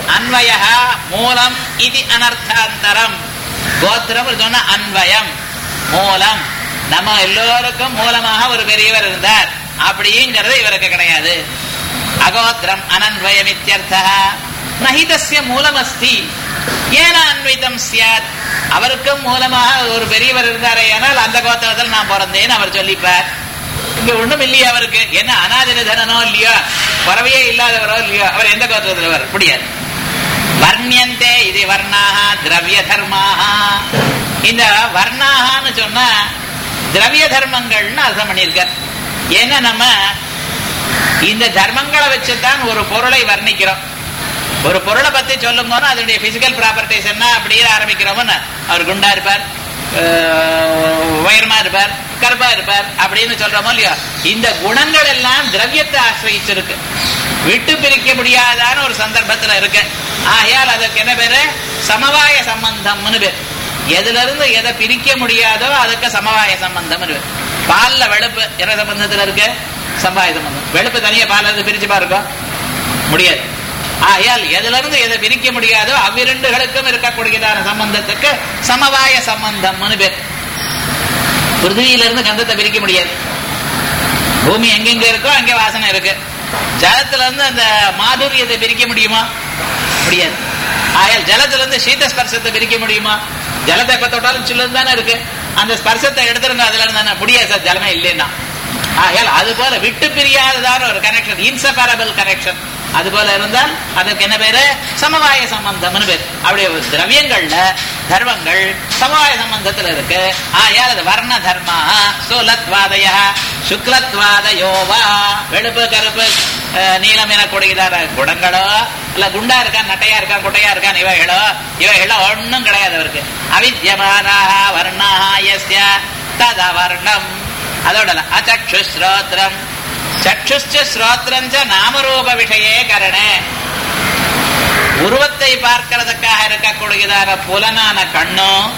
அன்வய மூலம் இது அனர்த்தாந்தரம் கோத்திரம் சொன்ன அன்வயம் மூலம் நம்ம எல்லோருக்கும் மூலமாக ஒரு பெரியவர் இருந்தார் அப்படிங்கிறது இவருக்கு கிடையாது அகோத்திரம் அனன்வயம் இத்தியர்த்தா நஹிதஸ்ய மூலம் அஸ்தி ஏன அன்விதம் சியாத் அவருக்கும் மூலமாக ஒரு பெரியவர் இருந்தாரே ஆனால் அந்த கோத்திரத்தில் நான் பிறந்தேன்னு அவர் சொல்லிப்பார் இங்க ஒண்ணும் இல்லையா அவருக்கு என்ன அனாதினதனோ இல்லையோ பறவையே இல்லாதவரோ இல்லையோ அவர் எந்த கோத்திரத்தில் வர முடியாது வர்ணியந்தே இது வர்ணாக திரவிய தர்மாக இந்த வர்ணாகான்னு சொன்னா திரவிய தர்மங்கள்னு அர்த்தம் பண்ணியிருக்கார் ஏன்னா நம்ம இந்த தர்மங்களை வச்சுதான் ஒரு பொருளை வர்ணிக்கிறோம் ஒரு பொருளை பத்தி சொல்லும் போது அதனுடைய பிசிக்கல் ப்ராப்பர்ட்டிஸ் என்ன அப்படின்னு ஆரம்பிக்கிறோம்னு அவர் குண்டா இருப்பார் உயரமா இருப்பார் கருப்பா இருப்பார் அப்படின்னு சொல்றோமோ இல்லையோ இந்த குணங்கள் எல்லாம் திரவியத்தை ஆசிரியிச்சிருக்கு விட்டு பிரிக்க முடியாதான ஒரு சந்தர்ப்பத்துல இருக்கு ஆகையால் அதற்கு என்ன பேரு சமவாய சம்பந்தம்னு பேர் எதுல இருந்து எதை பிரிக்க முடியாதோ அதுக்கு சமவாய சம்பந்தம் இருக்கு பால்ல வெளுப்பு என்ன சம்பந்தத்துல இருக்கு சமவாய சம்பந்தம் வெளுப்பு தனியா பால் இருந்து பிரிச்சு பாருங்க முடியாது ஆகையால் எதுல இருந்து எதை பிரிக்க முடியாதோ அவ்விரண்டுகளுக்கும் இருக்கக்கூடியதான சம்பந்தத்துக்கு சமவாய சம்பந்தம்னு பேர் பிருத்திவியில இருந்து கந்தத்தை பிரிக்க முடியாது பூமி எங்கெங்க இருக்கோ அங்கே வாசனை இருக்கு ஜலத்துல இருந்து அந்த மாதுரியத்தை பிரிக்க முடியுமா முடியாது ஆயால் ஜலத்துல இருந்து சீத ஸ்பர்சத்தை பிரிக்க முடியுமா ஜலத்தை எப்ப தொட்டாலும் சில்லு தானே இருக்கு அந்த ஸ்பர்சத்தை எடுத்துருங்க அதுல இருந்து முடியாது சார் ஜலமே இல்லைன்னா ஆகையால் அது போல விட்டு பிரியாததான ஒரு கனெக்ஷன் இன்செப்பரபிள் கனெக்ஷன் அது போல இருந்தால் அதற்கு என்ன பேரு சமவாய சம்பந்தம்னு பேர் அப்படியே திரவியங்கள்ல தர்மங்கள் சமவாய சம்பந்தத்துல இருக்கு ஆயால் அது வர்ண தர்மா சோலத்வாதய சுக்லத்வாதயோவா வெளுப்பு கருப்பு நீளம் எனக்கூடியதான குணங்களோ இல்ல குண்டா இருக்கான் நட்டையா இருக்கான் குட்டையா இருக்கான் இவைகளோ இவைகளோ ஒன்னும் கிடையாது அவருக்கு அவித்யமானாக வர்ணாக எஸ்ய ததவர்ணம் அதோட அச்சக்ஷு ஸ்ரோத்ரம் சக்ஷுஷ்ட ஸ்ரோத்ரம் நாமரூப விஷயே கரணே உருவத்தை பார்க்கிறதுக்காக இருக்கக்கூடியதான புலனான கண்ணும்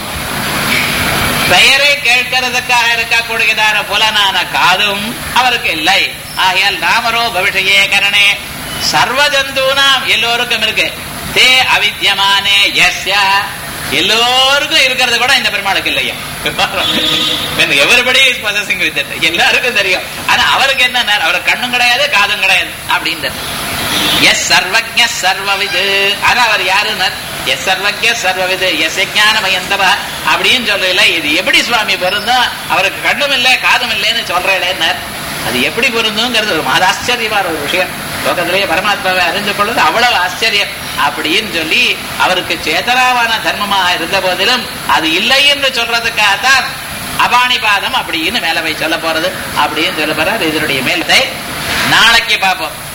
பெயரை கேட்கிறதுக்காக இருக்கக்கூடியதான புலனான காதும் அவருக்கு இல்லை ஆகையால் நாமரூப விஷயே கரணே சர்வ ஜந்தூனாம் எல்லோருக்கும் இருக்கு தே அவித்யமானே எஸ்யா எல்லோருக்கும் இருக்கிறது கூட இந்த பெருமாளுக்கு இல்லையா எவரிபடி பொசசிங் வித் எல்லாருக்கும் தெரியும் ஆனா அவருக்கு என்ன அவருக்கு கண்ணும் கிடையாது காதும் கிடையாது அப்படின்னு எஸ் சர்வஜ சர்வவிது ஆனா அவர் யாருனர் எஸ் சர்வஜ சர்வவிது எஸ் ஞானமயந்தவ அப்படின்னு சொல்லல இது எப்படி சுவாமி பொருந்தும் அவருக்கு கண்ணும் இல்லை காதும் இல்லைன்னு சொல்றேன் அது எப்படி பொருந்துங்கிறது ஒரு மாத ஆச்சரியமான ஒரு விஷயம் லோகத்திலேயே பரமாத்மாவை அறிந்து கொள்வது அவ்வளவு ஆச்சரியம் அப்படின்னு சொல்லி அவருக்கு சேதனாவான தர்மமாக இருந்த போதிலும் அது இல்லை என்று சொல்றதுக்காகத்தான் அபாணிபாதம் அப்படின்னு மேல போய் சொல்ல போறது அப்படின்னு சொல்ல போறார் இதனுடைய மேலத்தை நாளைக்கு பார்ப்போம்